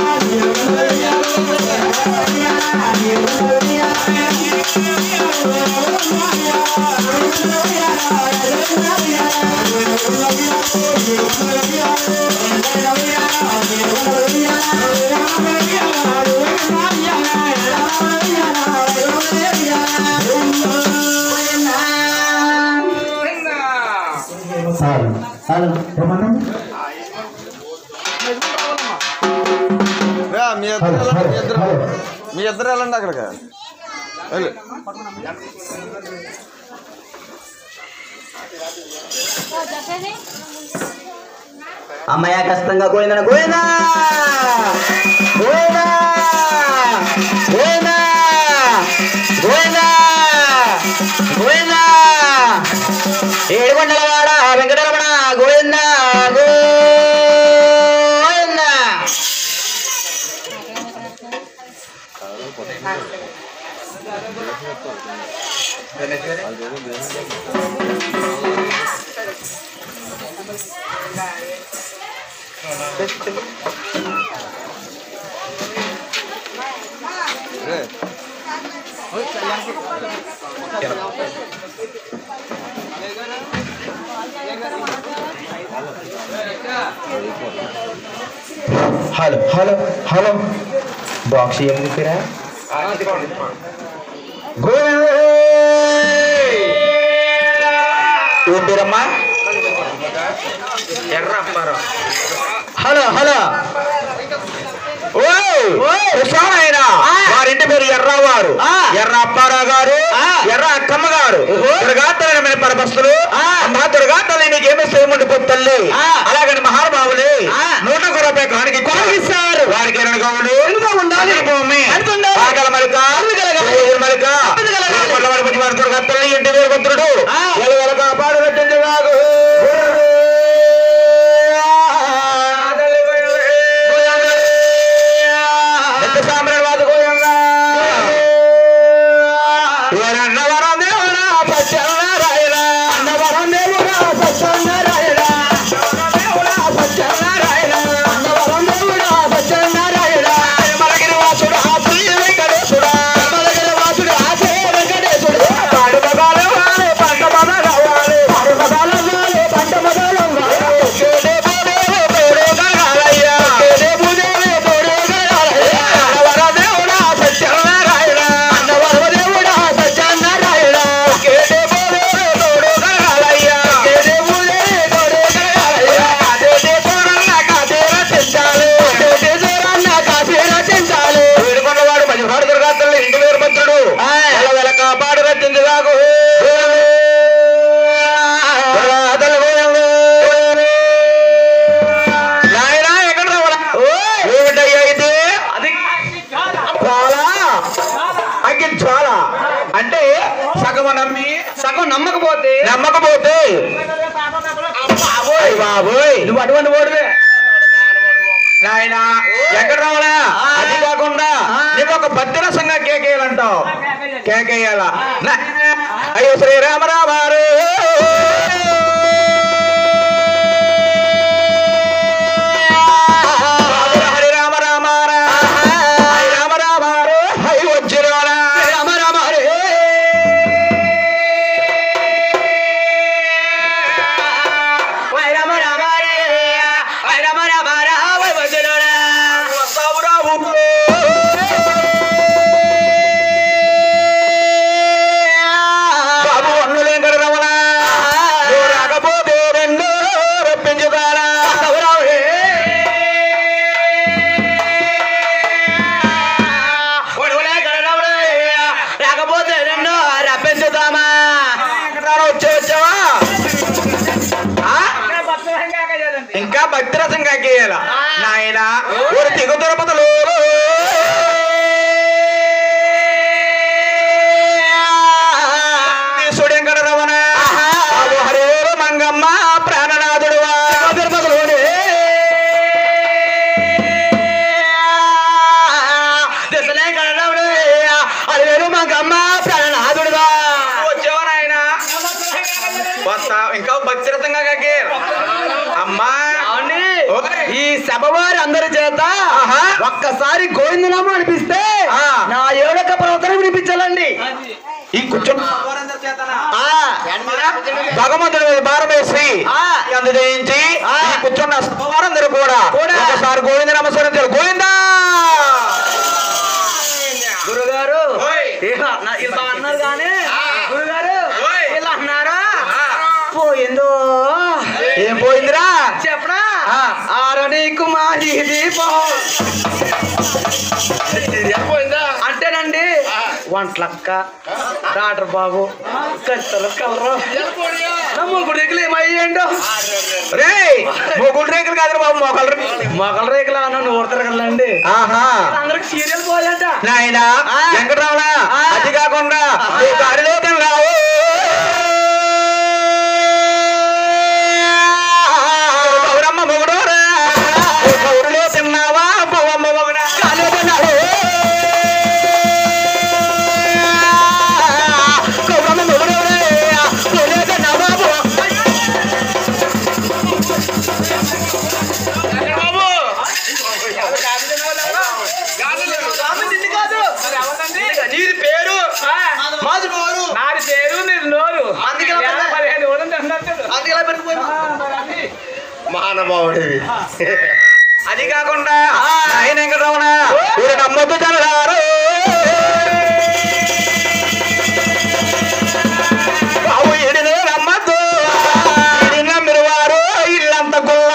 చాలు చాలు ఏమన్నా రా, మీ ఇద్దరు హలో వెళ్ళండి, హలో మీ ఇద్దరు హలో మీ ఇద్దరు వెళ్ళండి అక్కడికి వెళ్ళు అమ్మయ్య కష్టంగా గోయిందన గోయిందా గోయిందా గోయిందా గోయిందా గోయిందా ఏడుకొండలవాడ వెంకటరమణ గోయిందా గోయిందా రే. హలో హలో హలో బాక్స్ ఏం చెప్పిరా ఏం పేరమ్మా ఎర్ర అప్పారావు హలో హలో ఆయన వారింటి పేరు ఎర్రవారు ఎర్ర అప్పారావు గారు ఎర్ర అక్కమ్మ గారు దుర్గాతలైన పరమస్తులు అమ్మా దుర్గాతల్లి నీకేమి సేముండి పొత్తల్లి అలాగని మహానుభావులే నూట ఒక రూపాయి కానికి కొనగిస్తారు వారికి రెండు గౌలు ఉండాలి భూమి ఆకల మలిక మలిక దుర్గాతల్లి ఇంటి పేరు పుత్రుడు ఎలవెల కాపాడు పెట్టింది వాగు ఎంత సామ్రాజ్యవాద గోయంగా అన్నవరం దేవుడా పచ్చన్న రాయలా అన్నవరం దేవుడా పచ్చన్న రాయలా దేవుడా పచ్చన్న రాయలా అన్నవరం దేవుడా పచ్చన్న రాయలా మలగిరి వాసుడు ఆశ్రీ వెంకటేశుడా మలగిరి వాసుడు ఆశ్రీ వెంకటేశుడు పాడు బగాలు వాలి పంట బగాలు వాలి పాడు బగాలు వాలి పంట బగాలు వాలి కేడే బోడే బోడే గగాలయ్యా కేడే బోడే బోడే గగాలయ్యా అన్నవరం దేవుడా పచ్చన్న రాయలా అన్నవరం దేవుడా పచ్చన్న రాయలా కేడే బోడే బోడే గగాలయ్యా కేడే బోడే బోడే గగాలయ్యా అదే చూరన్న కాదేర చెంచాలి అదే చూరన్న కాదేర చెంచాలి వేడుకొన్నవాడు మంచివాడు దుర్గాతల్లి ఇంటి వేరు భద్రుడు ఎలా వెల కాపాడు రచ్చింది కాకు దుర్గాతల్లి పోయండి. నాయనా ఎక్కడ రావాలా ఏమిటయ్యా ఇది అది చాలా అగ్గి చాలా అంటే సగం నమ్మి సగం నమ్మకపోతే నమ్మకపోతే బాబోయ్ బాబోయ్ నువ్వు అటువంటి ఓడివే నాయన ఎక్కడ రావాలా అది కాకుండా నువ్వు ఒక భద్రసంగా కేకేయాలంటావు కేకేయాల అయ్యో శ్రీరామరామారు హరి రామ రామ హరి రామ రామ హరి వచ్చిరోలా రామ రామ హరి హరి రామ రామ హరి రామ రామ హరి వచ్చిరోలా వస్తావురా బాబు అన్నులేంకర రమణ నువ్వు రాకపోతే రెండు రప్పించుతారా రాకపోతే రెండు రప్పించుతామా వచ్చే వచ్చావా ఆ? ఇంకా భక్తిరసం కాకేయాల నాయన ஒரு திகு తిరుపతిలో సుడెంకట రమణ బాబు హరేరు మంగమ్మ ప్రాణనాథుడు తిరుపతిలోనే దిశలేంకట రమణ హరేరు మంగమ్మ ప్రాణనాథుడుగా వచ్చావా నాయన వస్తా ఇంకా భక్తిరసంగా కాకే అమ్మా ఈ సభ వారి అందరి చేత ఒక్కసారి గోవిందనామ అనిపిస్తే ఆ. నా ఏడొక్క ప్రవర్తన వినిపించాలండి ఈ కూర్చో ఆ, భగవంతుడి మీద భారం వేసి ఆ. అందు జయించి ఆ. ఈ కూర్చున్న వారందరూ కూడా కూడా. ఒకసారి గోవింద నమస్కరించారు గోవిందా గురుగారు ఓయ్. ఇలా నా- ఇలా అన్నారు కానీ గురుగారు ఓయ్. ఇలా అన్నారా పోయిందో ఏం పోయిందిరా చెప్పనా ఆ. ఆరనీకు మా ఈ దీపం అంటేనండి వంటలక్క డాక్టర్ బాబు కత్తలు కలరు ముగ్గురు రేకులు ఏమయ్యండు రే మొగుడు రేకులు కాదు బాబు మొగలు మొగల రేకులు అన్న నూరు తిరగలండి ఆహా అందరికి సీరియల్ పోయాట నాయనా ఆ. వెంకటరమణ ఆ. అది కాకుండా ఈ గాడిలో తిన్నావు గౌరమ్మ మొగుడు గౌరులో తిన్నావా పవమ్మ మొగుడా గాలిలో తిన్నావు గౌరమ్మ మొగుడు గౌరులో తిన్నావా నీది పేరు మాది నోరు నాది పేరు నీది నోరు అందుకే ఇలా పెద్ద- పదిహేను రోజులు తిన్నట్టు అందుకే పెరిగిపోయింది మహానుభావుడివి అది కాకుండా ఆయన వెంకటరమణ వీరు నమ్మొద్దు జనరారు బాబు ఈడిని నమ్మద్దు ఈడిని నమ్మిన వారు ఇల్లంత గుల్ల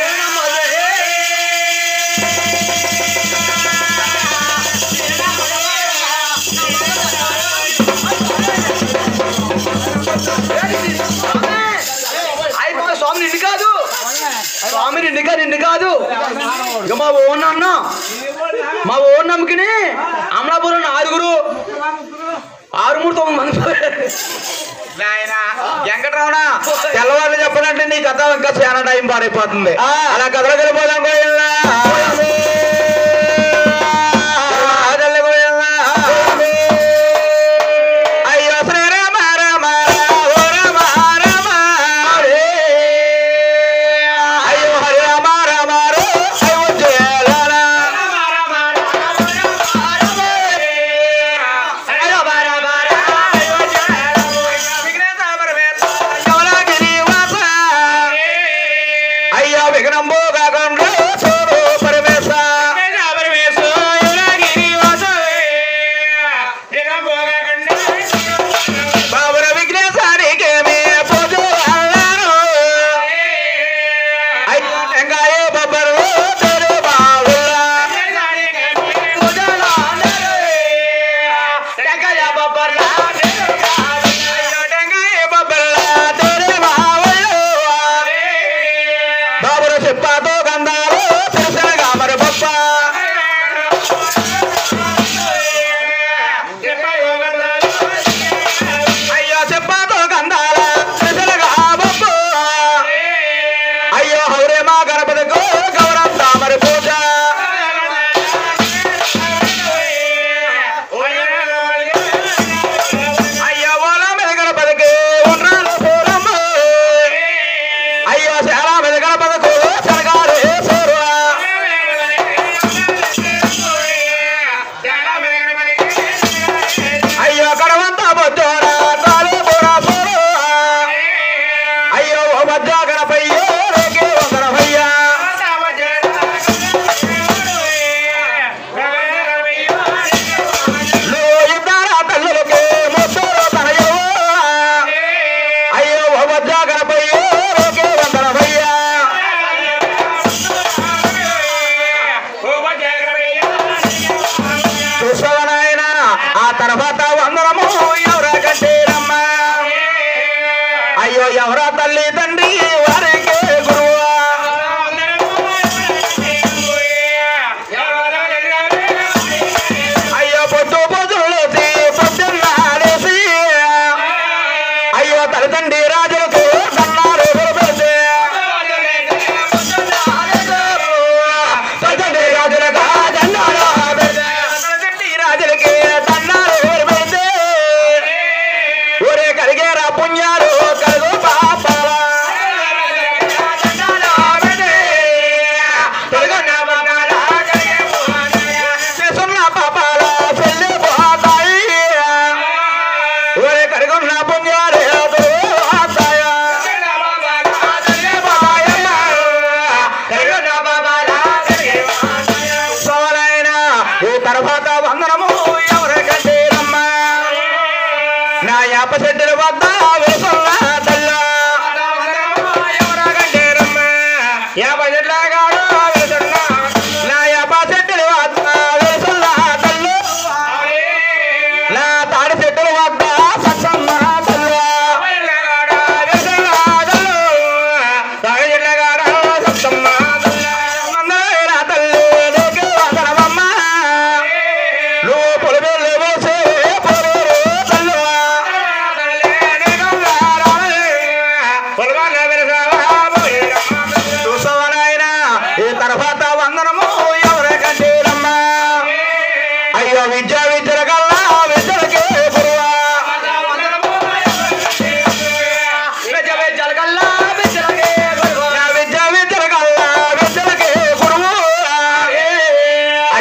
అయిపోయి స్వామి నిండు కాదు స్వామి నిండు కాదు నిండు కాదు ఇక మా ఓన్ అన్న మా ఓన్ నమ్మకిని అమలాపురం ఆరుగురు ఆరు మూడు తొమ్మిది మంది పోయారు. నాయన వెంకటరమణ తెల్లవాళ్ళు చెప్పాలంటే నీ కథ ఇంకా చాలా టైం పాడైపోతుంది ఆ. అలా కథలు వెళ్ళిపోదాం గోవిందా. ఆదల్ల గోవిందా. అయ్యో శ్రీరామ రామ ఓ రామ రామ రే. అయ్యో హరి రామ రామ రే. అయోధ్యలాల. అయ్యో బార బార అయోధ్యలాల. విఘ్నేశ పరమేశ కమలాగిరి వాస. అయ్యా విఘ్నంబో కాకుండా చూడు పరమేశ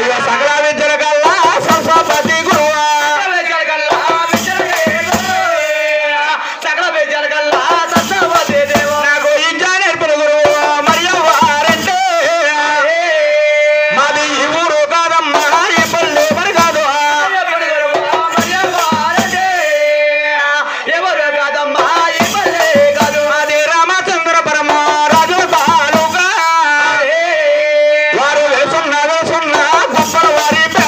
ఇక సకల విద్యల కల్లా సరస్వతి గురువా నాకు విద్య నేర్పిన గురువు మరియవ్వారంటే మాది ఈ ఊరు కాదమ్మా ఈ పల్లె మరి కాదు మాది రామచంద్రపురం రాజు తాలూకా వారు వేసున్న వేసున్న గొప్పల వారి పేరు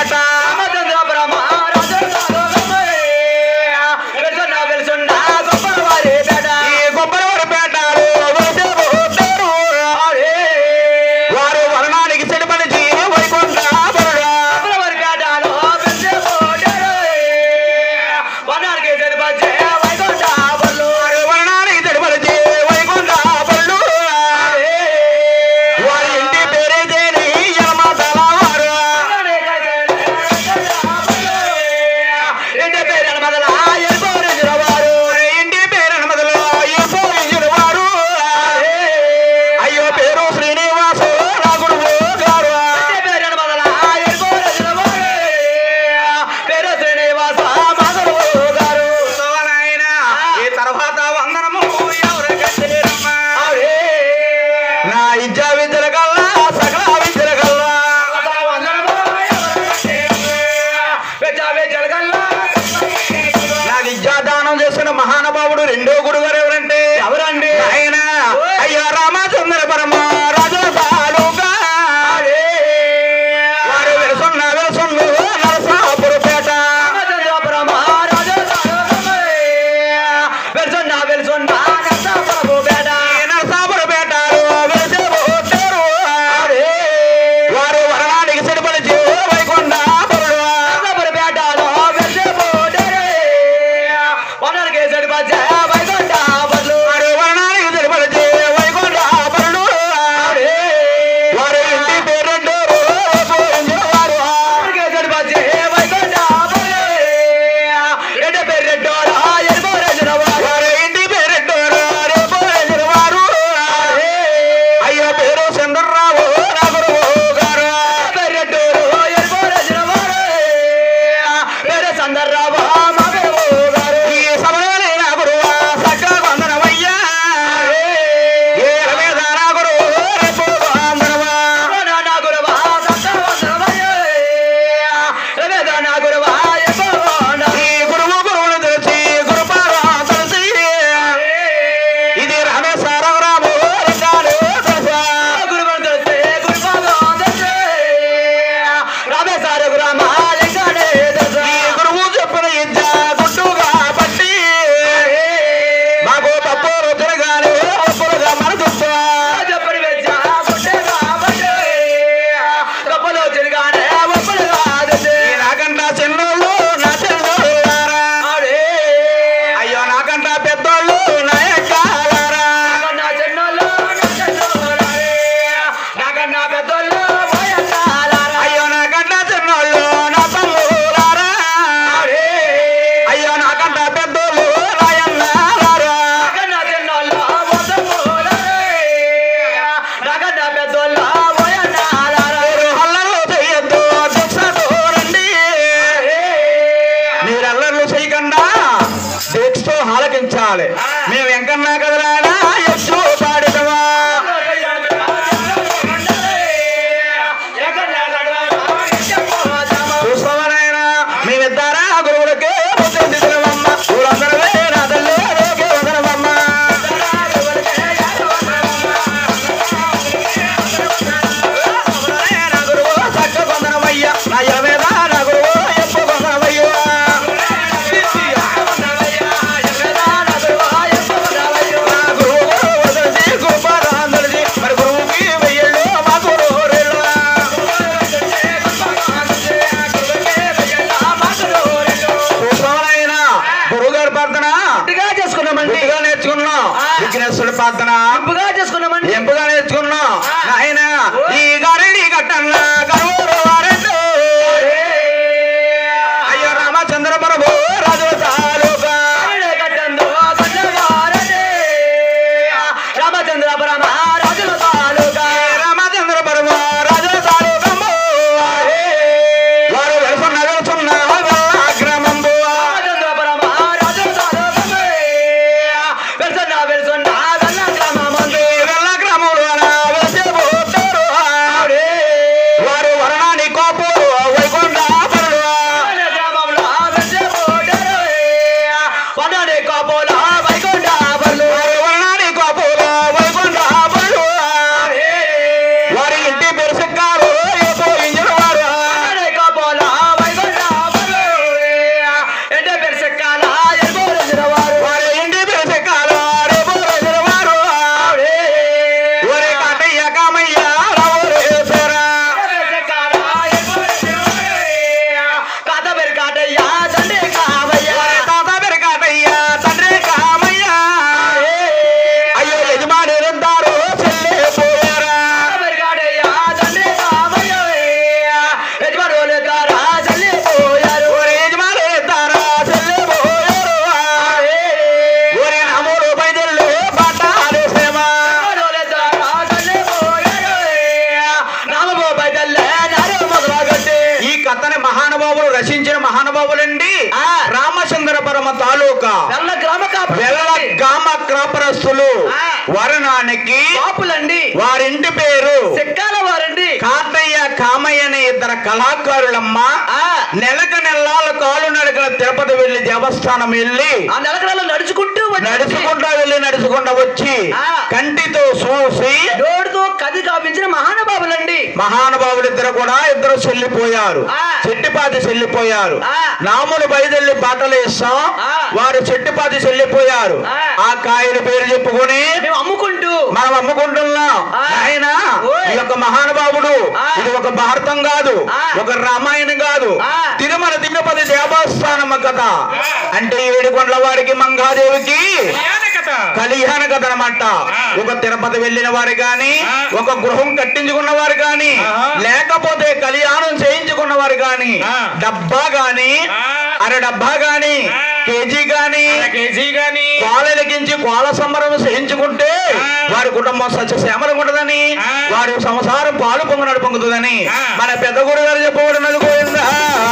రచించిన మహానుభావులండి ఆ. రామచంద్ర పరమ తాలూకా వెల్ల గ్రామ వెల్ల కాపులండి గామ క్రాపరస్తులు ఆ. వరణానికి కాపులండి వారింటి పేరు చెక్కాల వారండి కాటయ్య కామయ్య అనే ఇద్దరు కళాకారులమ్మ ఆ నెలకు నెలల కాలు నడకల తిరుపతి వెళ్లి దేవస్థానం వెళ్ళి ఆ నెలకడలో నడుచుకుంటూ వచ్చి నడుచుకుంటా వెళ్ళి నడుచుకుంటా వచ్చి ఆ. కంటితో చూసి నోడుతో కది కాపించిన మహానుభావులండి మహానుభావులిద్దరు కూడా ఇద్దరు చెల్లిపోయారు ఆ. చెట్టిపాతి చెల్లిపోయారు ఆ. నాములు బయదెల్లి బాటలు ఇస్తాం ఆ. వారు చెట్టిపాతి చెల్లిపోయారు ఆ. ఆ కాయల పేరు చెప్పుకొని మేము అమ్ముకుంటూ మనం అమ్ముకుంటున్నాం ఆ. ఆయన ఓయ్. ఈ యొక్క మహానుభావుడు ఆ. ఇది ఒక భారతం కాదు ఆ. ఒక రామాయణం కాదు ఆ. తిరుమల తిరుపతి దేవస్థానం కథ అంటే ఏడుకొండల వారికి మంగాదేవికి కళ్యాణ కథ అనమాట ఒక తిరుపతి వెళ్ళిన వారు గాని ఒక గృహం కట్టించుకున్న వారు గాని లేకపోతే కళ్యాణం చేయించుకున్న వారు గాని డబ్బా గాని అర డబ్బా గాని కేజీ గాని కేజీ గాని కోలెలకించి కోల సంబరం చేయించుకుంటే వారి కుటుంబం సత్యశ్యామలం ఉంటదని వారి సంసారం పాలు పొంగునడు పొంగుతుందని మన పెద్ద గురు గారు చెప్పబడినది పోయిందా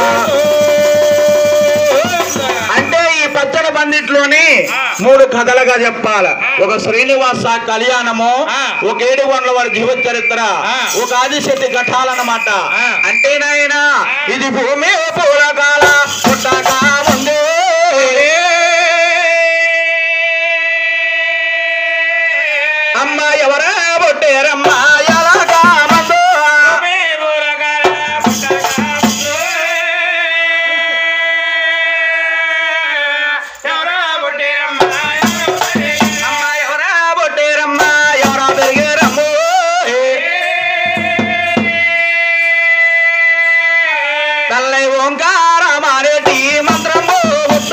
అంటే ఈ పచ్చడి బందిట్లోని మూడు కథలుగా చెప్పాల ఒక శ్రీనివాస కళ్యాణము ఒక ఏడు వందల వారి జీవ చరిత్ర ఒక ఆదిశక్తి ఘటాలన్నమాట అంటే నాయన ఇది భూమి పూలకాల పుట్టక ముందే అమ్మ ఎవరా బొట్టేరమ్మ ఎలాగా మందో అమ్మ ఎవరా బొట్టేరమ్మ ఎవరా పెరిగేరమ్మో తల్లై ఓంకార మారేటి మంత్రము ముట్ట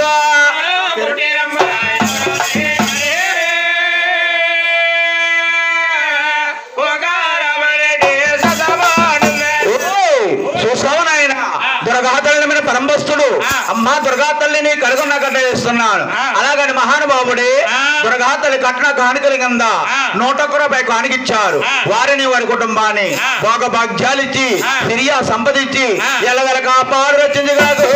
చూసావు నాయన దుర్గా తల్లి మీద పరంబస్తుడు అమ్మా దుర్గా తల్లిని కడుగున్న కట్ట చేస్తున్నాను అలాగని మహానుభావుడే దుర్గా తల్లి కట్న కానుకల కింద నూట ఒక్క రూపాయి కానుకిచ్చారు వారిని వారి కుటుంబాన్ని భోగ భాగ్యాలిచ్చి సిరియా సంపదించి ఎల్లవెల కాపాడు రచించి కాదు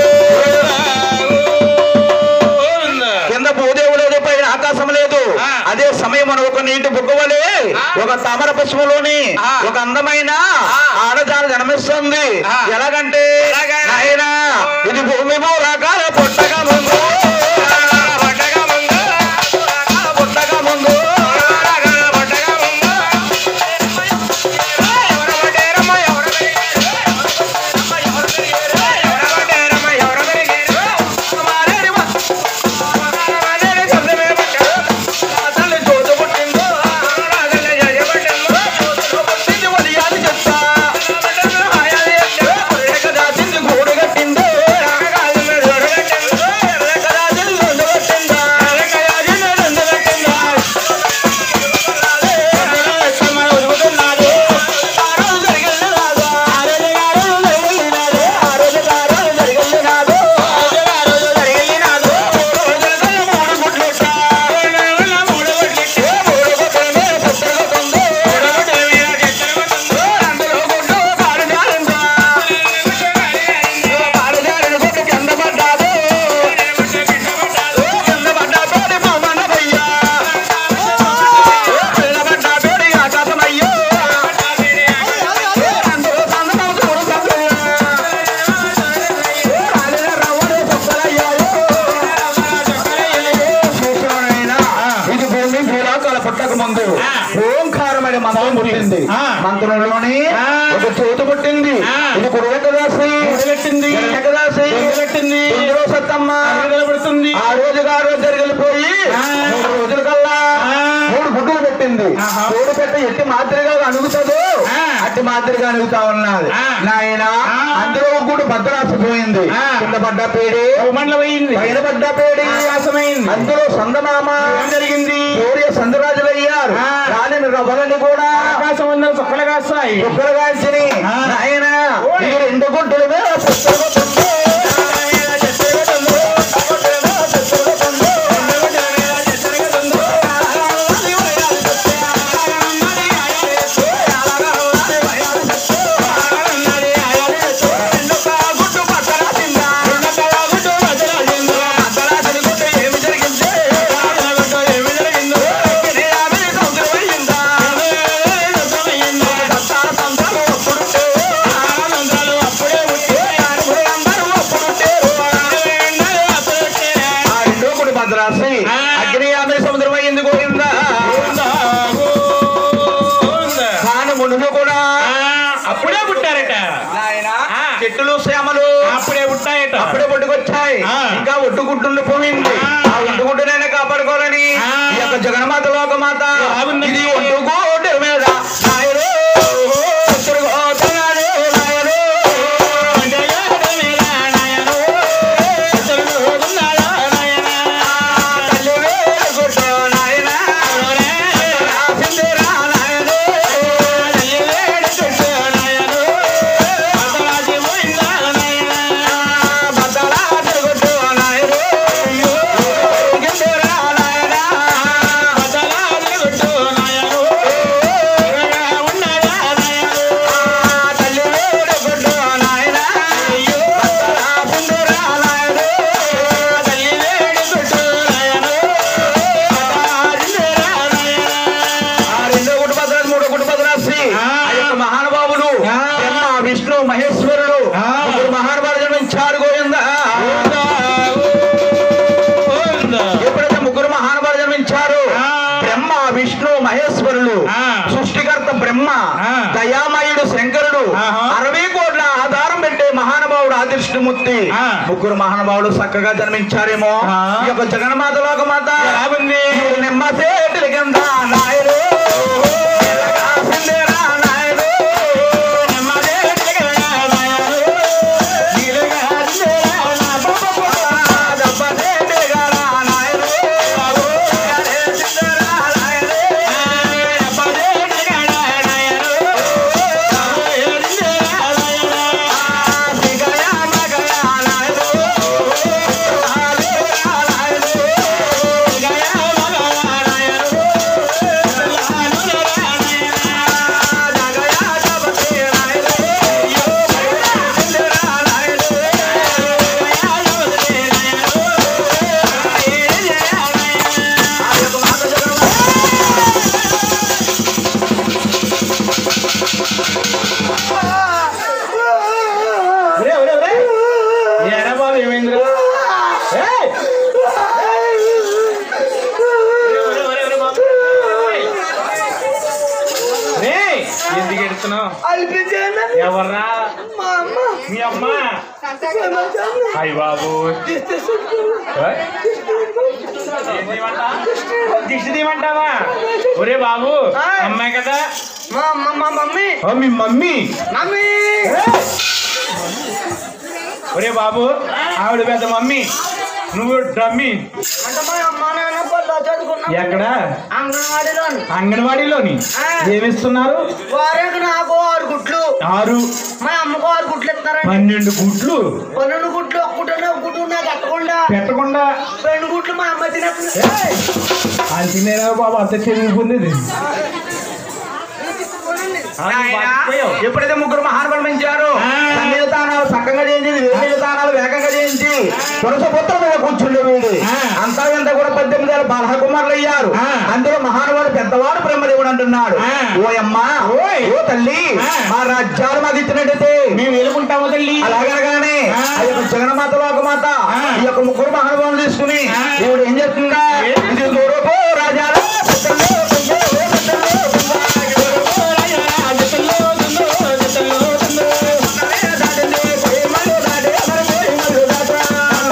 కింద భూదేవు లేదు పైన ఆకాశం లేదు అదే సమయం ఒక నీటి బుగ్గవలే ఒక తామర పుష్పంలోని ఒక అందమైన ఆడజాల జన్మిస్తుంది ఎలాగంటే ఆయన ఇది భూమి రకాల పుట్టగా ముందు పుట్టగా ముందు పుట్టగా ముందు ఇది భూమి భూలోకాల పుట్టక ముందు ఓంకారమైన మంత్రం పుట్టింది మంత్రంలోని ఒక చోటు పుట్టింది ఇది కురువెక్కదాసి పెట్టింది ఎక్కదాసి పెట్టింది ఇందులో సత్తమ్మ నిలబడుతుంది ఆ రోజుగా ఆ రోజు జరిగిపోయి మూడు రోజుల కల్లా మూడు గుడ్డులు పెట్టింది మూడు పెట్ట ఎట్టి మాదిరిగా అణుగుతుందో అట్టి మాదిరిగా అణుగుతా ఉన్నది నాయన అందులో ఒక గుడ్డు భద్రాసిపోయింది కింద పడ్డ పేడి మండలమైంది పైన పడ్డ పేడి వ్యాసమైంది అందులో సందమామ జరిగింది సూర్య సందరాజులు అయ్యారు రాని రవ్వలని కూడా ఆకాశం వందల చుక్కలు కాస్తాయి ఉగ్రగాల్చిని ఆయన ఈ రెండు గుడ్డల మీద పుస్తకం గుడ్డు పక్కన తిందా శ్యామలు శ్యామలు అప్పుడే ఉంటాయట అప్పుడే ఒడ్డుకొచ్చాయి ఆ. ఇంకా ఒడ్డుగుడ్డుండి పోయింది ఆ. ఆ ఒడ్డుగుడ్డునైనా కాపాడుకోవాలని ఆ. ఈ యొక్క జగన్మాత లోకమాత బాగుందండి. ఇది ఒడ్డుగోడు మీద నాయరు ఉత్తరగోతనాడు నాయరు. తల్లి వేడుకుంటూ నాయనా. రాసిందిరా నాయను. బద్దలా తిరుగుతూ నాయరు. ఊరికిందిరా నాయనా. తల్లి వేడుకుంటూ నాయనా. బద్దలా సిందిరా నాయను. ఆ రెండో గుట్టు భద్రాసి మూడో గుట్టు భద్రాసి ఆ. ఆ యొక్క మహానుభావులు ఆ. బ్రహ్మ విష్ణు మహేశ్వరులు ఆ. ముగ్గురు మహానుభావులు జన్మించారు గోవింద ఎప్పుడైతే ముగ్గురు మహానుభావులు జన్మించారు ఆ. బ్రహ్మ విష్ణు మహేశ్వరులు ఆ. సృష్టికర్త బ్రహ్మ ఆ. దయామయుడు శంకరుడు ఆహా. అరవై కోట్ల ఆధారం పెట్టే మహానుభావుడు ఆదిష్ణుమూర్తి ఆ. ముగ్గురు మహానుభావులు చక్కగా జన్మించారేమో ఆ. ఈ యొక్క జగన్మాత లోకమాత బాగుంది నిమ్మ సేతుల కింద నాయరు సిందేరా నాయరు దెబ్బ సేతుగా నాయరు సిందేరా నాయరు సిగయా మగయా నాయరు ఆలేరా నాయరు జగయా జబతే నాయరు సిందేరా నాయరు ఆ యొక్క మాత జగన్మాత ఒరే, ఒరే, ఒరే. ఏరా బాబు ఏమైందిరా ఏయ్! ఒరే, ఒరే, ఒరే, ఒరే బాబు. ఏయ్! రేయ్, ఎందుకు ఎడుతున్నావు ఎవర్రా మీ అమ్మ అయ్య బాబు ఏయ్, ఏం చేయమంటా? దిష్టి తీయమంటావా ఒరే బాబు అమ్మాయి కదా మమ్మీ ఓ, మీ మమ్మీ మమ్మీ ఒరే బాబు ఆవిడ పెద్ద మమ్మీ నువ్వు డమ్మీ అంటే మా అమ్మ నాన్న పళ్ళు చదువుకున్నా ఎక్కడ అంగన్వాడీలోని అంగన్వాడీలోని ఏమిస్తున్నారు వారికి నాకు ఆరు గుట్లు ఆరు మా అమ్మకు ఆరు గుట్లు ఇస్తారండి పన్నెండు గుడ్లు పన్నెండు గుట్లు ఒక్కటనే ఒక గుడ్డు నాకు కట్టకుండా పెట్టకుండా రెండు గుట్లు మా అమ్మ తినప్పుడు అది తినేరా బాబు అంత చెరిగిపోయింది ఎప్పుడైతే ముగ్గురు మహానుభావులు పెంచారు ఆ. సన్నిధి తానాలు చక్కగా చేయించి వేడి తానాలు వేగంగా చేయించి పురుష పుత్ర మీద కూర్చుండే వీడు ఆ. అంతా ఇంత కూడా పద్దెనిమిది వేల బాలహ కుమారులు అయ్యారు ఆ. అందులో మహానుభావుడు పెద్దవాడు బ్రహ్మదేవుడు అంటున్నాడు ఆ. ఓ అమ్మా ఓయ్. ఓ తల్లి ఆ. మా రాజ్యాలు మాకు ఇచ్చినట్టయితే మేము వెలుగుంటాము తల్లి అలాగనగానే ఆ. ఆ యొక్క జగన్మాత లోకమాత ఆ. ఈ యొక్క ముగ్గురు మహానుభావులు తీసుకుని ఆ. దేవుడు ఏం చేస్తుందా ఏం చేస్తుంది? ఇది దూరపు రాజాల పెద్దలు, పెద్దలు, పెద్దలు, దాటింది ప్రేమలు దాటి అమర ప్రేమలు దాటరా.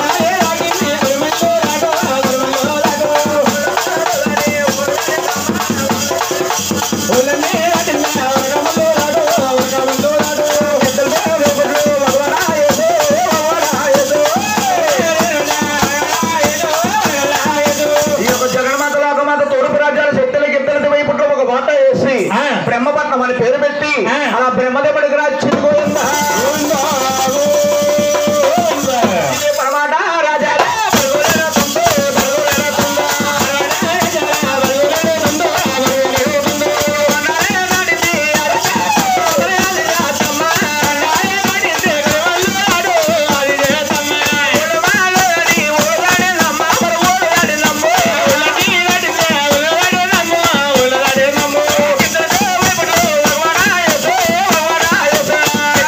ఈ యొక్క జగన్మాత లోకమాత తూర్పు రాజ్యాల శక్తులకి ఇద్దరి వైపుట్లో ఒక బాట వేసి ఆ. బ్రహ్మపట్నం అని పేరు పెట్టి ఆ. అలా బ్రహ్మదేవుడికి రాజ్యం గోవిందా. ఇదే పరమాట రాజాలే పరుగులేర తుంబే, పరుగులేర తుంబా. వనాలే నాటింది అరక, వదలాలి రాతమ్మ. ఓడమాలోని ఓడగాడినమ్మ, మరి ఓడగాడినమ్మో. ఇద్దరితో వైపుడు భగవానాయసే, భగవానాయసే.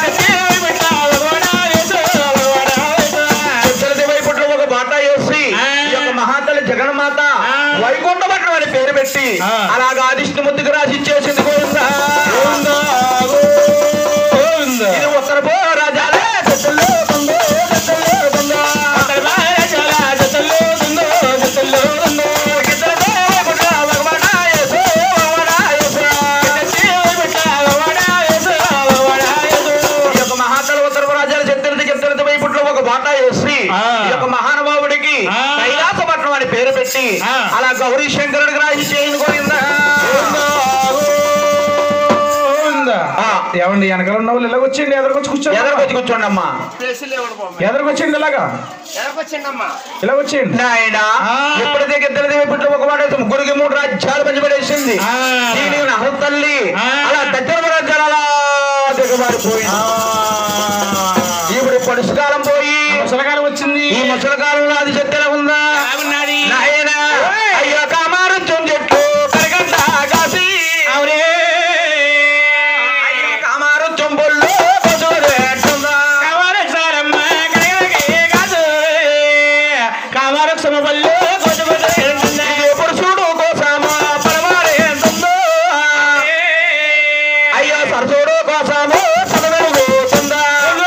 ఇద్దరితో వైపుడు ఒక బాట వేసి ఈ యొక్క మహాతల్లి జగన్మాత వైకుంఠపట్నం అని పేరు పెట్టి ఆ. అలాగా ఆదిష్ణుమూర్తికి రాసి ఇచ్చేసింది గోవిందా ఇది ఉత్తరపు రాజాలే పెద్ద ఆ. ఈ యొక్క మహానుభావుడికి ఆ. కైలాసపట్నం అని పేరు పెట్టి ఆ. అలా గౌరీ శంకరుడికి రాజు చేయని కోరిందా ఆ. ఏమండి వెనకాల ఉన్న వాళ్ళు ఇలాగ వచ్చేయండి ఎదరికొచ్చి కూర్చోండి ఎదరికొచ్చి కూర్చోండి అమ్మా ఎదరికొచ్చేయండి ఇలాగా ఇలా వచ్చేయండి నాయన ఆ. ఎప్పుడైతే ఇద్దరు దేవి పుట్టిన ఒక మాట అయితే ముగ్గురికి మూడు రాజ్యాలు పంచబడేసింది ఆ. దీని అహం తల్లి ఆ. అలా దక్షిణ రాజ్యాలు అలా దిగబారిపోయింది ఇప్పుడు పడుసుకాలం పోయి ముసలకాలం వచ్చింది ఈ ముసలి కాలంలో అది చెత్తెలా ఉందా బాగున్నది నాయన అయ్యో కామారుత్యం చెట్టు కరగంట కాసి అవునే అయ్యో కామారుత్యం బొల్లు కొసూరేట్టుందా కామారక్షారమ్మ కడగడగే కాదు కామారక్షమ పల్లె కొట్టుబడి ఎప్పుడు చూడు కోసామా పరమారేంటుందో అయ్యో సరసూడు కోసాము చదవెలుగుతుందా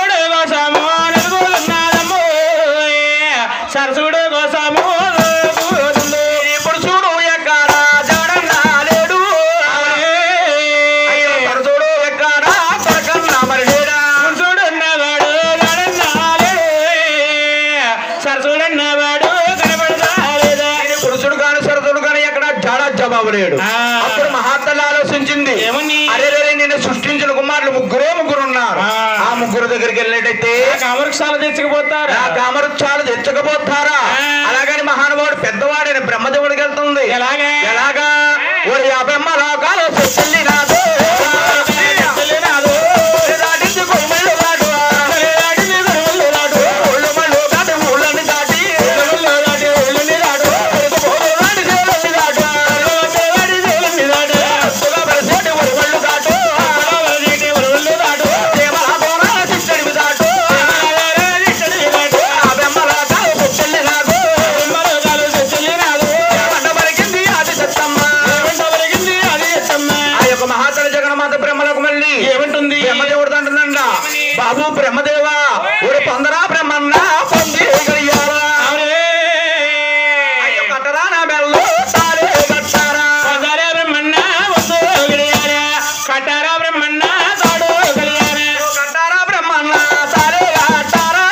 సరసుడు కోసము ఇప్పుడు చూడు ఎక్కడ జగడన్నా లేడు అయ్యో సరసూడు ఎక్కడ కొరకన్నా మరి లేడా చూడున్నవాడు నడన్నాడు సరసుడన్నవాడు కనబడతాలేదా పురుషుడు కాని సరసుడు కాని ఎక్కడ జడ జవాబు లేడు ఆ. అప్పుడు మహాత్మలు ఆలోచించింది ఏమని? అరే రే నిన్ను సృష్టించిన కుమారులు ముగ్గురే ముగ్గురు ఉన్నారు ఆ. ఆ ముగ్గురు దగ్గరికి వెళ్ళేటైతే కామవృక్షాలు తెచ్చుకుపోతారు ఆ కామరుచ్చాలు తెచ్చకపోతారా ఆ. అలాగని మహానుభావుడు పెద్దవాడైన బ్రహ్మదేవుడికి వెళ్తుంది ఎలాగా? ఎలాగా ఓరి ఆ బ్రహ్మ లోకాలు చెల్లి నాదు చెల్లినాదు. దాటించి కొమ్మళ్ళు రాడు. ఒళ్ళు మళ్ళు దాటి ఊళ్ళని దాటి కొడుకు పోరు రాని దేవుళ్ళని దాటు. అస్తుగా పరిసేటి ఒరి మళ్ళు దాటు. దేవల బోనాల చిట్టడివి దాటు. ఆ బ్రహ్మ లోకాలు చెల్లి నాదు. ఏమంట పలికింది ఆది సత్తమ్మ. ఆ యొక్క మహాతల జగన్మాత బ్రహ్మలకు మళ్ళీ ఏమంటుంది బ్రహ్మదేవుడు అంటుందండ బాబు బ్రహ్మదేవా ఒక పొందరా బ్రహ్మన్న పొంది గడియారా అయ్యో కట్టరా నా బెల్లు తాళే కట్టారా కటారా బ్రహ్మన్న వద్దు గడియారా కటారా బ్రహ్మన్న తాడు గడియారా అయ్యో కట్టారా బ్రహ్మన్న తాళే కట్టారా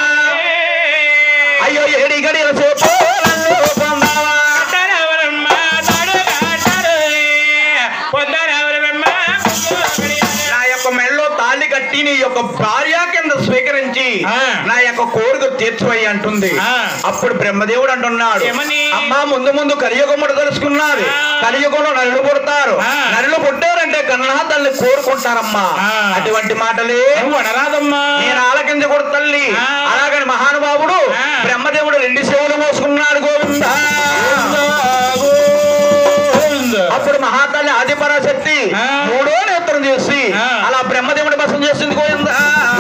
అయ్యో ఏడి గడియల సేపు నన్ను పొందావా కటారా బ్రహ్మ తాడు కటారు పొందారా బ్రహ్మ నా యొక్క మెళ్ళో తాళి కట్టి నీ యొక్క భార్య కింద స్వీకరించి ఆ. నా యొక్క కోరిక తీర్చువయ్యి అంటుంది ఆ. అప్పుడు బ్రహ్మదేవుడు అంటున్నాడు ఏమని? అమ్మా ముందు ముందు కలియుగముడు తెలుసుకున్నది ఆ. కలియుగంలో నరులు పుడతారు ఆ. నరులు పుట్టారంటే కన్నా తల్లి కోరుకుంటారమ్మా ఆ. అటువంటి మాటలే నువ్వు అనరాదమ్మా నేను ఆలకించకూడదు తల్లి ఆ. అలాగని మహానుభావుడు ఆ. బ్రహ్మదేవుడు రెండు సేవలు మోసుకున్నాడు గోవింద అప్పుడు మహాతల్లి ఆదిపరాశక్తి ఆ. మూడో నేత్రం చేసి ఆ. అలా బ్రహ్మదేవుడి బసం చేసింది గోవింద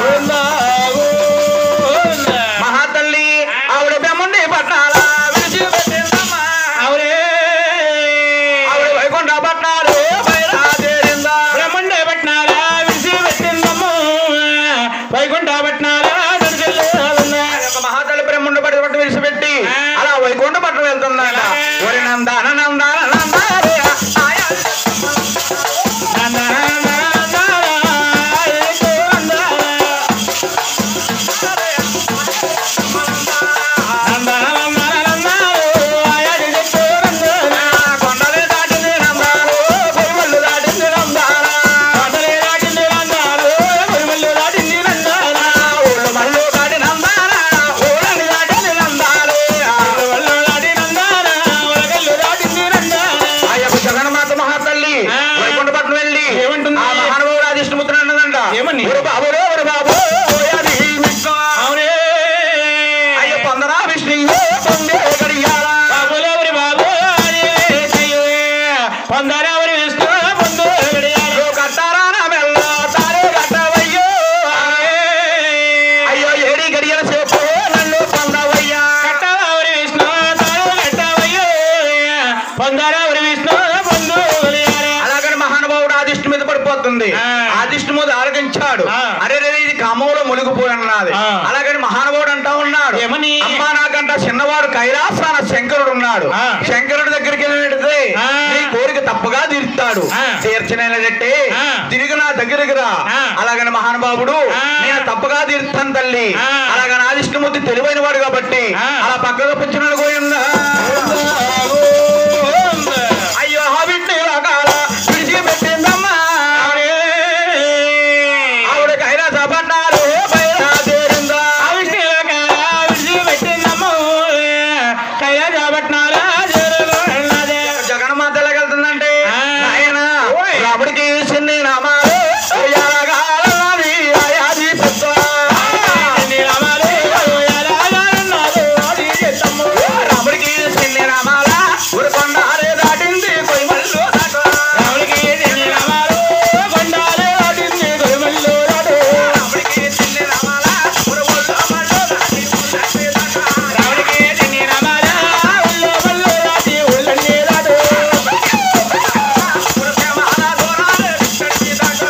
మహాతల్లి ఆవిడ బ్రహ్మణ్ణి పట్టాల విడిచిపెట్టిందమ్మా. అవునే ఆవిడ వైకుంఠ పట్టాలు బయలుదేరిందా. బ్రహ్మండ పట్నారా విసి పెట్టిందమ్మ వైకుంఠ పట్నారా దర్శనం ఆ యొక్క మహాతల్లి బ్రహ్మణ్ణి పట్టి పట్టు విడిచిపెట్టి ఆ. అలా వైకుంఠ పట్టం వెళ్తుందట ఒరి నందాన నందాన నందారే ఆయా. కొండలే దాటింది నందాలు కొలువళ్ళు దాటింది నందాలా ఊళ్ళు మళ్ళు దాటి నందాలా ఊళ్ళని దాటింది నందాలే ఆ యొక్క జగన్మాత మహాతల్లి ఆ. వైకుంఠపట్నం వెళ్ళి ఏమంటుంది? ఆ మహానుభావుడు అధిష్ఠముద్ర అన్నదంట ఏమని? ఒరు బాబు రే ఒరు బాబు ఓయాది విష్ణు అయ్య పొందరా విష్ణు పొందే గడియారా పొందరెవరు విష్ణు పొందు ఓ కట్టారా నా మెల్ల తారే కట్టవయ్యో అయ్యో ఏడి గడియల సేపు నన్ను పొందవయ్యా కట్టవరి విష్ణు తాను కట్టవయ్యో పొందరెవరు విష్ణు పొందు అలాగని మహానుభావుడు ఆదిష్టు మీద పడిపోతుంది ఆ. ఆదిష్టు మీద ఆరగించాడు ఆ. అరే రే ఇది కామంలో మునిగిపోయి అన్నది ఆ. అలాగని మహానుభావుడు అంటా ఉన్నాడు ఏమని? అమ్మా నాకంట చిన్నవాడు కైలాసాన శంకరుడు ఉన్నాడు ఆ. శంకరుడి దగ్గరికి వెళ్ళినట్టే ఆ. నీ కోరిక తప్పగా తీరుతాడు ఆ. తీర్చనేటట్టే ఆ. తిరిగి నా దగ్గరికి రా ఆ. అలాగని మహానుభావుడు ఆ. నేను తప్పగా తీరుతాను తల్లి ఆ. అలాగని ఆది మహావిష్ణుమూర్తి తెలివైన వాడు కాబట్టి ఆ. అలా పక్కగా పుచ్చున్నాడు గోయిందా అయ్యో ఆ విష్ణు రకాల విడిచిపెట్టిందమ్మా ఆవిడ కైలాస పడ్డారు బయలుదేరిందా జగన్మాతలోకి వెళ్తుందంటే ఆ. ఆయన ఓయ్. రాముడికి చిన్ని నామాలు ఎలాగాలన్నది ఆయాది పుత్ర. రాముడికి చిన్ని నామాల ఉరకొండ అరే దాటింది కొయ్యమల్లు దాట. రాముడికి చిన్ని నామాల ఉరకొండ మల్లు దాటి ఉల్లె దాట. ఉరకేమాల దూరాలు ఇక్కడికి దాట.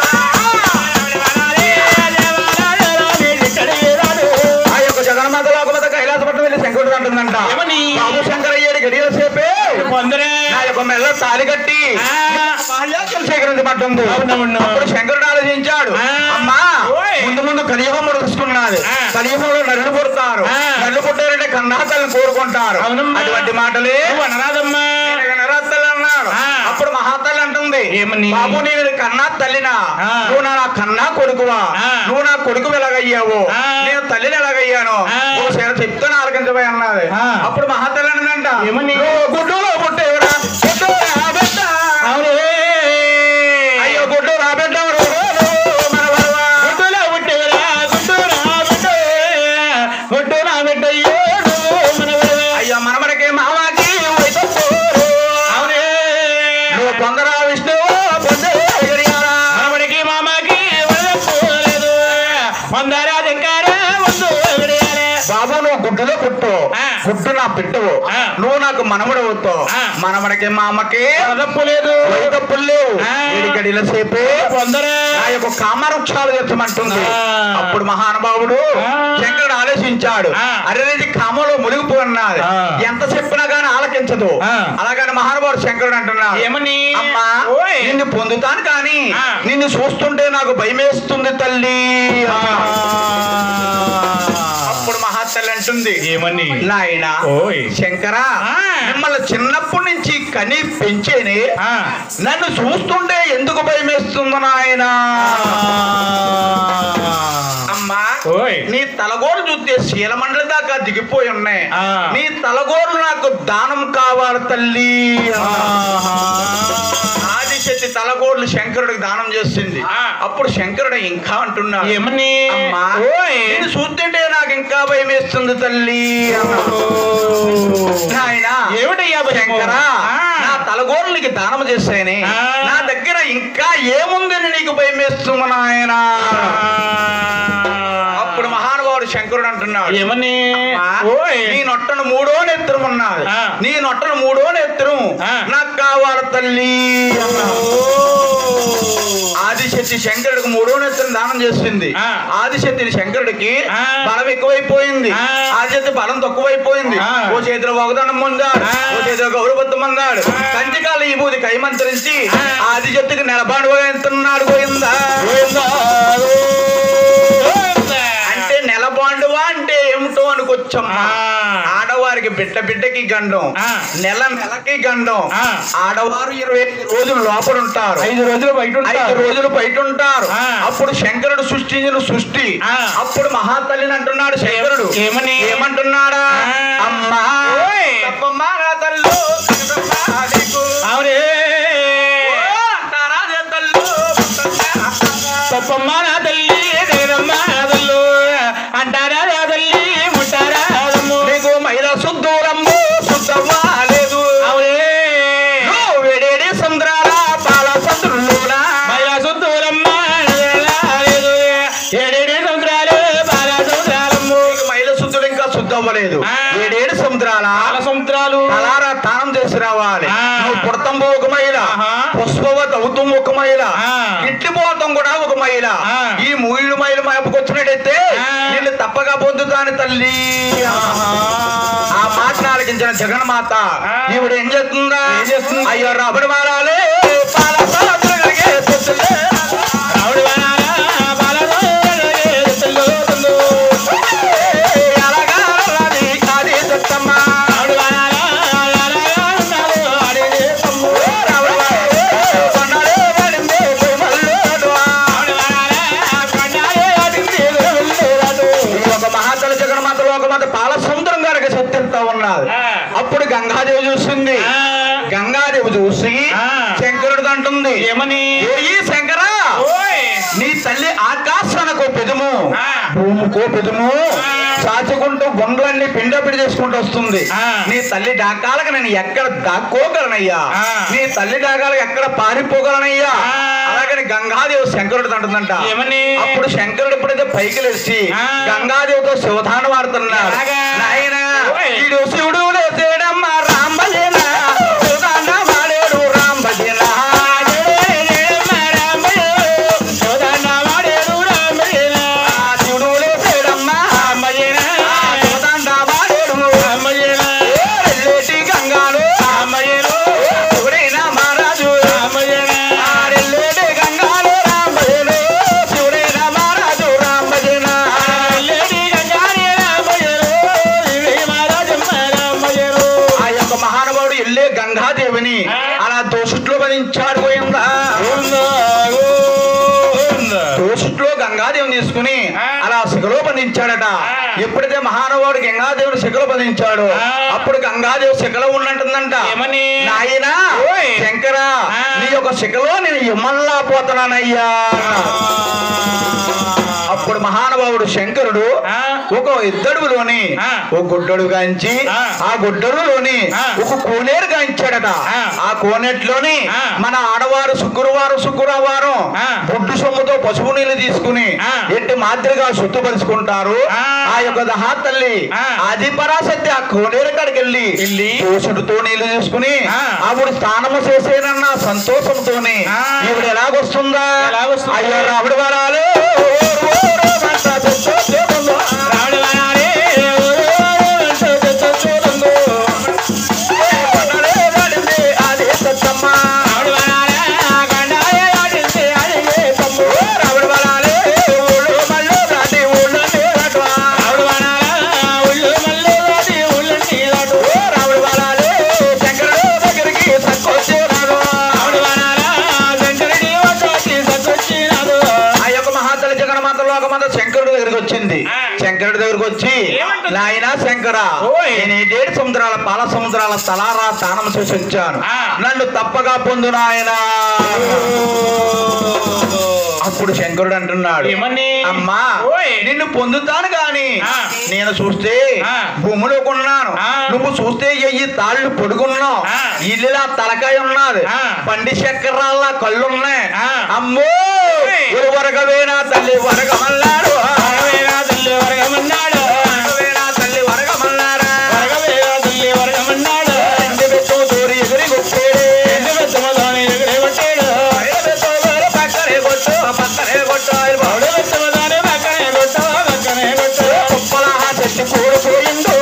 ఆ యొక్క జగన్మాత లోకమత కైలాసపట్నం వెళ్ళి శంకరుడు అంటుందంట ఏమని? బాబు శంకరయ్యేడు గడియల సేపే నా యొక్క మెల్ల తాలి కట్టి మహల్యాసం సేకరించబడ్డందు అవునవును. అప్పుడు శంకరుడు ఆలోచించాడు ఆ. అమ్మా ఓయ్. ముందు ముందు కలియుగం ముడుచుకున్నది ఆ. కలియుగంలో నరులు పుడతారు ఆ. నరులు పుట్టారంటే కన్నాతల్ని కోరుకుంటారు అవునమ్మా. అటువంటి మాటలే అనరాదమ్మా నరతల్లి అన్నాడు ఆ. అప్పుడు మహాతల్లి అంటుంది ఏమని? బాబు నేను కన్నా తల్లినా ఆ. నువ్వు నా కన్నా కొడుకువా ఆ. నువ్వు నా కొడుకు ఎలాగయ్యావు ఆ. నేను తల్లిని ఎలాగయ్యాను ఆ. ఒకసారి చెప్తాను ఆలకించబోయి అన్నది ఆ. అప్పుడు మహాతల్లి అన్నదంట ఏమని? "నువ్వు గుడ్డులో పుట్టేవురా గుడ్డు నా బిడ్డ అయ్యో గుడ్డు నా బిడ్డ మనవరవా అయ్యో మనమడికి మామాకి వయసు పోరు. నువ్వు పొందరా విష్ణువు పొందే ఎగిరియాలా. బాబు నువ్వు గుడ్డులో పుట్టు ఆ. గుడ్డు నా పిట్టవు ఆ. నువ్వు నాకు మనముడు అవుతావు ఆ. మనమడికి మా అమ్మకి లేదు వైదప్పులు లేవు ఆ. గడిల సేపే పొందరా నా యొక్క కామవృక్షాలు తెచ్చమంటుంది ఆ. అప్పుడు మహానుభావుడు ఆ. శంకరుడు ఆలోచించాడు ఆ. అరేది కామంలో మునిగిపో అన్నది ఆ. ఎంత చెప్పినా గానీ ఆలకించదు ఆ. అలాగని మహానుభావుడు శంకరుడు అంటున్నాడు ఏమని అమ్మా ఓయ్. నిన్ను పొందుతాను కానీ ఆ. నిన్ను చూస్తుంటే నాకు భయమేస్తుంది తల్లి అప్పుడు మహాతల్లి అంటుంది ఏమని నాయన ఓయ్. శంకరా ఆ. మిమ్మల్ని చిన్నప్పటి నుంచి కని పెంచేని ఆ. నన్ను చూస్తుంటే ఎందుకు భయమేస్తుంది నాయన అమ్మా ఓయ్. నీ తలగోరు చూస్తే శీలమండలి దాకా దిగిపోయి ఉన్నాయి ఆ. నీ తలగోరు నాకు దానం కావాలి తల్లి ఆదిశక్తి తలగోర్లు శంకరుడికి దానం చేసింది ఆ. అప్పుడు శంకరుడు ఇంకా అంటున్నాడు ఏమని అమ్మా ఓయ్. నేను చూస్తుంటే నాకు ఇంకా భయం వేస్తుంది తల్లి అన్నాడు. నాయనా ఏమిటయ్యా భయము? శంకరా ఆ. నా తలగోర్లకి దానం చేశానే ఆ. నా దగ్గర ఇంకా ఏముందని నీకు భయం వేస్తుంది నాయనా అప్పుడు మహానుభావుడు శంకరుడు అంటున్నాడు ఏమని అమ్మా, ఓయ్. నీ నొట్టను మూడో నెత్తురం ఉన్నది ఆ. నీ నొట్టను మూడో నెత్తురం ఆ. నాకు కావాలి తల్లి అన్నాడు. ఆదిశక్తి శంకరుడికి మూడో నెత్తుని దానం చేసింది ఆ. ఆదిశక్తిని శంకరుడికి ఆ. బలం ఎక్కువైపోయింది ఆ. ఆదిశక్తి బలం తక్కువైపోయింది ఆ. ఓ చేతిలో ఒకదనం పొందాడు ఆ. ఓ చేతిలో గౌరవత్వం పొందాడు ఆ. కంచికాల ఈ బూది కైమంతరించి ఆ. ఆదిశక్తికి నిలబాడు పోయింటున్నాడు పోయిందా అంటే నెలబాండువా అంటే ఏమిటో అనుకొచ్చమ్మా ఆ. ఆడవారికి బిడ్డ బిడ్డకి గండం ఆ. నెల నెలకి గండం ఆ. ఆడవారు ఇరవై ఐదు రోజులు లోపల ఉంటారు ఐదు రోజులు బయట ఐదు ఉంటారు. రోజులు బయట ఉంటారు ఆ. అప్పుడు శంకరుడు సృష్టించిన సృష్టి ఆ. అప్పుడు మహాతల్లిని అంటున్నాడు శంకరుడు ఏమని? ఏమంటున్నాడా ఆ. అమ్మా ఓయ్. తప్పమ్మా నా తల్లు కనకమ్మా నీకు. అవునే ఓ అంటారా రే తల్లు, పుట్టమ్మా. తప్పమ్మ నా తల్లి దేనమ్మ నా తల్లు అంటారా నా తల్లి ముట్టారా అదమ్ము. నీకు మైల శుద్ధూరమ్ము శుద్ధమ్మా లేదు అవునే నువ్వు వేడేడి సంద్రాల పాల సంద్రులోనా మహిళా సుద్దూరమ్మ లేదు ఏడేడు సంవత్సరాలు బాగా సంవత్సరాలమ్ము నీకు మైల శుద్ధుడు ఇంకా శుద్ధ అవ్వలేదు ఆ. ఏడేడు సముద్రాల చాలా సముద్రాలు అలారా తానం చేసి రావాలి ఆ. నువ్వు పుడతంబు ఒక మైల ఆహా. పుష్పవత అవుతం ఒక మైల ఆ. ఇట్టిపోతం కూడా ఒక మైల ఆ. ఈ మూడు మైలు మాపుకొచ్చినట్టయితే ఆ. నిన్ను తప్పగా పొందుతాను తల్లి ఆ మాట ఆలకించిన జగన్మాత ఆ. ఈవిడ ఏం చేస్తుందా ఏం చేస్తుంది? అయ్యో రబడి మారాలే పాల పాత్ర కడిగే తెచ్చులే. రావుడి వానాలా బాలలో తల్లు తల్లు ఏ, ఆ లోకమంత పాల సముద్రం గారికి సత్యంతో ఉన్నది ఆ. అప్పుడు గంగాదేవి చూసింది ఆ, గంగాదేవి చూసి ఆ. శంకరుడు అంటుంది ఏమని ఓయి శంకరా ఓయ్ నీ తల్లి ఆకాశానికో పెదము ఆ. భూమికో పెదము చాచుకుంటూ గుండ్లన్నీ పిండపిడి చేసుకుంటూ వస్తుంది ఆ. నీ తల్లి డాకాలకు నేను ఎక్కడ దాక్కోగలనయ్యా ఆ. నీ తల్లి డాకాలకు ఎక్కడ పారిపోగలనయ్యా ఆ. అలాగని గంగాదేవి శంకరుడు అంటుందంట ఏమని? అప్పుడు శంకరుడు ఎప్పుడైతే పైకి లేచి ఆ. గంగాదేవితో శివధాన వాడుతున్నాడు ఎలాగా? నాయన ఓయ్. ఈడు శివుడు లేచేడమ్మ రాంబజన శివధాన వాడేడు రాంబజన శివుడు లేచేడమ్మ శివధాన వాడేడు ఎల్లేటి గంగాలు శివుడైన మహారాజు ఆరెల్లేటి గంగాలు రాంబజన శివుడైన మహారాజు రాంబజన ఆ యొక్క మహానుభావుడు ఎల్లే గంగాదేవిని అలా దోషుట్లో బంధించాడు పోయిందా దోషుట్లో గంగాదేవిని తీసుకుని అలా శిఖలో బంధించాడట ఎప్పుడైతే మహానుభావుడు గంగాదేవుని శిఖలో బంధించాడు అప్పుడు గంగాదేవి శిఖలో ఉన్నట్టుందంట ఏమని? నాయనా ఓయ్. శంకర ఆ. నీ యొక్క శిఖలో నేను ఇమ్మల్లా పోతున్నానయ్యా అప్పుడు మహానుభావుడు శంకరుడు ఆ. ఒక ఇద్దడులోని ఆ. ఒక గుడ్డడు గాంచి ఆ. ఆ గుడ్డడులోని ఆ. ఒక కోనేరు గాంచాడట ఆ. ఆ కోనేట్లోని ఆ. మన ఆడవారు శుక్రవారం శుక్రవారం ఆ. బొడ్డు సొమ్ముతో పసుపు నీళ్లు తీసుకుని ఆ. ఎట్టి మాదిరిగా శుద్ధపరుచుకుంటారు ఆ. ఆ యొక్క దహా తల్లి ఆ. ఆది పరాశక్తి ఆ కోనేరు కాడికి వెళ్ళి వెళ్ళి దోషుడితో నీళ్లు తీసుకుని ఆ. ఆవిడ స్నానము చేసేనన్న సంతోషంతోనే ఆ. ఈవిడ ఎలాగొస్తుందా ఎలాగొస్తుంది? అయ్యో రావిడ వరాలు అదే సత్తమ్మ రావిడ వరాలే ఊళ్ళు మళ్ళు దాటి ఊళ్ళో నీరట్వా. రావిడ వరాలే శంకరుడు దగ్గరికి సక్కొచ్చేనాడు. ఆ యొక్క మహాతల్లి జగన్మాత లోకమాత శంకరుడి దగ్గరికి వచ్చింది ఆ. శంకరుడి దగ్గరికి వచ్చి ఏమంటుంది? నాయన శంకర ఓయ్. నేను ఏడేడు సముద్రాల పాల సముద్రాల తలారా స్నానం చేసి వచ్చాను ఆ. నన్ను తప్పగా పొందు నాయనా అప్పుడు శంకరుడు అంటున్నాడు ఏమని? అమ్మా ఓయ్. నిన్ను పొందుతాను గాని ఆ. నేను చూస్తే ఆ. భూమిలో కొన్నాను ఆ. నువ్వు చూస్తే ఎయ్యి తాళ్ళు పొడుగున్నావు ఆ. ఇల్లులా తలకాయ ఉన్నది ఆ. పండి చక్రాల కళ్ళున్నాయి ఆ. అమ్మో ఓయ్. ஒரு వరగవేనా తల్లి వరగమల్లాడు వరగవేనా తల్లి వరగమల్లారా ఎండి బెత్తు దూరి ఎగిరి కొట్టేడు పైన బెత్తు దూరి పక్కనే కొట్టు పక్కనే కొట్టు కుప్పలా చెట్టు కూలిపోయిండు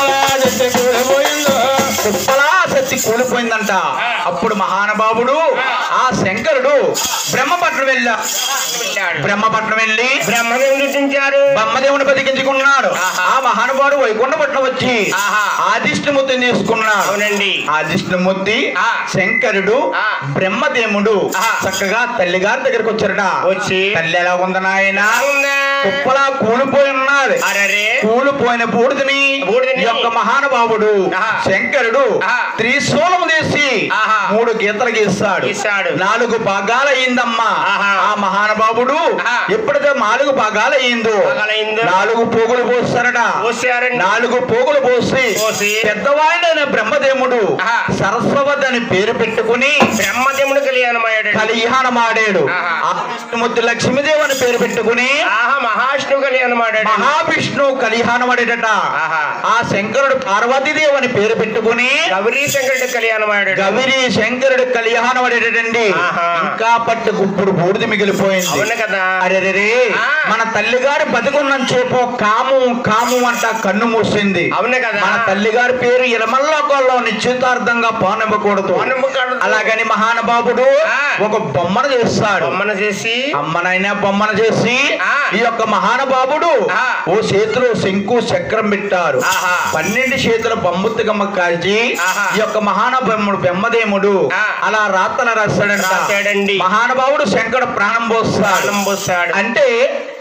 కుప్పలా చెట్టు కూలిపోయిందంట అప్పుడు మహానుభావుడు ఆ శంకరుడు బ్రహ్మపట్నం వెళ్ళా బ్రహ్మపట్నం వెళ్ళి బ్రహ్మదేవుని రచించారు బ్రహ్మదేవుని బతికించుకున్నాడు ఆ మహానుభావుడు వైకుంఠపట్నం వచ్చి ఆహా. ఆదిష్ణమూర్తిని తీసుకున్నాడు అవునండి ఆదిష్ణమూర్తి ఆ. శంకరుడు ఆ. బ్రహ్మదేవుడు ఆ. చక్కగా తల్లి గారి దగ్గరికి వచ్చారట వచ్చి తల్లి ఎలా ఉంది నాయన ఉందా? కుప్పలా కూలిపోయి ఉన్నది అరెరే కూలిపోయిన బూడిదని బూడిదని ఈ యొక్క మహానుభావుడు ఆహా. శంకరుడు ఆహా. త్రిశూలం తీసి ఆహా. మూడు గీతలు గీస్తాడు గీస్తాడు. నాలుగు భాగాలు అయిందమ్మా ఆహా. ఆ మహానుభావుడు ఆహా. ఎప్పుడైతే నాలుగు భాగాలు అయిందో భాగాలయ్యిందో. నాలుగు పోగులు పోస్తారట పోసారండి. నాలుగు పోగులు పోసి పోసి. పెద్దవాడైన బ్రహ్మదేవుడు ఆహా. సరస్వతి అని పేరు పెట్టుకుని బ్రహ్మదేవుడు కళ్యాణమయ్యాడు కళ్యాణమాడాడు ఆహా. ఆ విష్ణుమూర్తి లక్ష్మీదేవి అని పేరు పెట్టుకుని ఆహా మహావిష్ణువు కళ్యాణమాడాడు మహావిష్ణు కళ్యాణమాడేటట ఆహా. ఆ శంకరుడు పార్వతీదేవి అని పేరు పెట్టుకుని గౌరీ శంకరుడు కళ్యాణమాడాడు గవిరి శంకరుడు కళ్యాణమాడేటండి ఆహా. ఇంకా పట్టు గుప్పుడు బూడిద మిగిలిపోయింది అవును కదా అరెరే ఆ. మన తల్లిగారి బతుకున్నం చేపో కాము కాము అంట కన్ను మూసింది అవును కదా మన తల్లిగారి పేరు ఇలమల్లోకంలో నిశ్చితార్థంగా పానివ్వకూడదు పానివ్వకూడదు. అలాగని మహానుభావుడు ఆ. ఒక బొమ్మను చేస్తాడు బొమ్మను చేసి అమ్మనైనా బొమ్మను చేసి ఆ. ఈ యొక్క మహానుభావుడు ఆ. ఓ చేతిలో శంకు చక్రం పెట్టారు ఆహా. పన్నెండు చేతుల బొమ్ముత్తుగమ్మ కాల్చి ఆహా. ఈ యొక్క మహానుభావుడు బెమ్మదేముడు ఆ. అలా రాతల రాస్తాడంట రాశాడండి. మహానుభావుడు శంకరుడు ప్రాణం పోస్తాడు ప్రాణం పోస్తాడు అంటే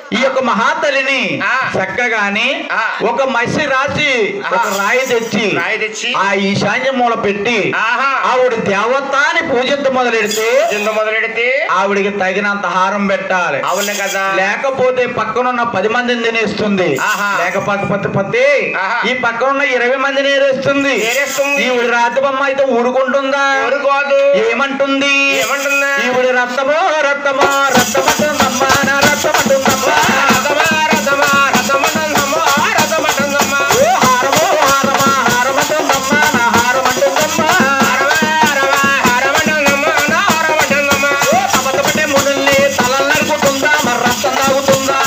ఈ యొక్క మహాతల్లిని ఆ. చక్కగాని ఆ. ఒక మసి రాసి ఒక రాయి తెచ్చి రాయి తెచ్చి ఆ ఈశాన్య మూల పెట్టి ఆహా ఆవిడ దేవతాని పూజించ మొదలెడితే చింత మొదలెడితే ఆవిడికి తగినంత హారం పెట్టాలి అవును కదా లేకపోతే పక్కనున్న పది మందిని తినేస్తుంది ఆహా. లేకపోతే పత్తి ఆహా. ఈ పక్కనున్న ఇరవై మందిని ఏరేస్తుంది ఏరేస్తుంది. ఈవిడ రాతి బొమ్మ అయితే ఊరుకుంటుందా ఊరుకోదు ఏమంటుంది ఏమంటుందా ఈవిడ రక్తమో రక్తమో రక్తమంటుందమ్మా నా రక్తమంటుందమ్మా రథమా రథమా రథమంటుందమ్మా రథమంటుందమ్మా ఓ హారమో హారమా హారమంటుందమ్మా నా హారమంటుందమ్మా హరమా హరమా హరమంటుందమ్మా నా హరమంటుందమ్మా ఓ తమతపటే మునుల్ని తలలు నరుకుతుందా మరి రక్తం తాగుతుందా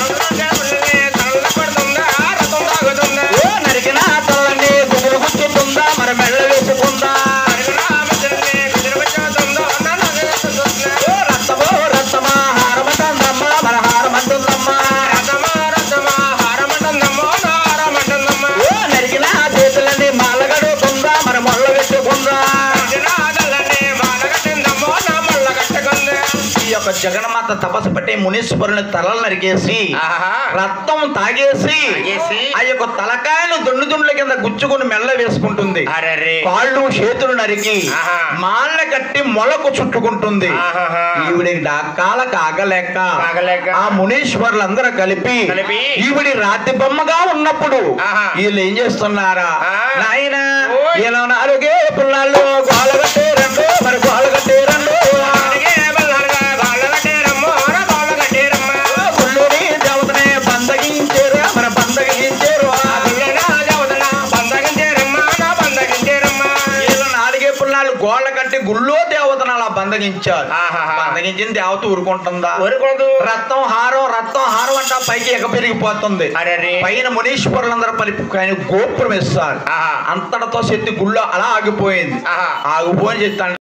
తల్ల పడుతుందా రథం తాగుతుందా ఓ నరికిన తలని గుబులు గుచ్చుతుందా మరి మెళ్ళ వేసుకుందా రామచంద్రే కుదిరవచ్చేస్తుందో నన్ను వేస్తుందా ఓ రక్తమో రక్తమా హారమంటుందమ్మా మరి హారమంటుందమ్మా రథమా రథమా హరమంటుందమ్మా నా హరమంటుందమ్మా ఓ నరికిన చేతులని మాలగడుతుందా మరి మొళ్ళ వేసుకుందా రాజులాదలనే మాలగట్టిందమ్మో నా మళ్ళ కట్టుకుంది ఈ యొక్క జగన్మాత తపస్సు పట్టి మునీశ్వరుని తలలు నరికేసి ఆహా రక్తం తాగేసి తాగేసి, ఆ యొక్క తలకాయను దుండు దుండ్ల కింద గుచ్చుకుని మెల్ల వేసుకుంటుంది అరెరే కాళ్ళు చేతులు నరికి ఆహా. మాళ్ళ కట్టి మొలకు చుట్టుకుంటుంది ఆహాహా. ఈవిడి డాకాలకు ఆగలేక ఆగలేక. ఆ మునీశ్వరులందరూ కలిపి కలిపి. ఈవిడి రాతి బొమ్మగా ఉన్నప్పుడు ఆహా. వీళ్ళు ఏం చేస్తున్నారా ఆ. నాయన ఓయ్. ఇలా నాలుగే పుల్లాళ్ళు గోలగట్టే రెండు మరి గోలగట్టే రెండు అలాగే బల్లాలుగా గాళ్ళ కట్టేరమ్మో రా గాళ్ళ కట్టేరమ్మా గుళ్ళుని దేవతనే బందగించారు మన బందగించారు గుళ్ళనా దేవతనా బందగించేరమ్మా నా బందగించేరమ్మా వీళ్ళు నాలుగే పుల్లాళ్ళు గోళ్ళ కట్టి గుళ్ళో దేవతను అలా బందగించారు ఆహాహా. బందగించిన దేవత ఊరుకుంటుందా ఊరుకోదు రక్తం హారం రక్తం హారం అంట పైకి ఎగ పెరిగిపోతుంది అరెరే పైన మునీశ్వరులందరూ పలిపి ఆయన గోపురం ఇస్తారు ఆహా. అంతటితో శక్తి గుళ్ళో అలా ఆగిపోయింది ఆహా ఆగిపోయిన చెప్తాను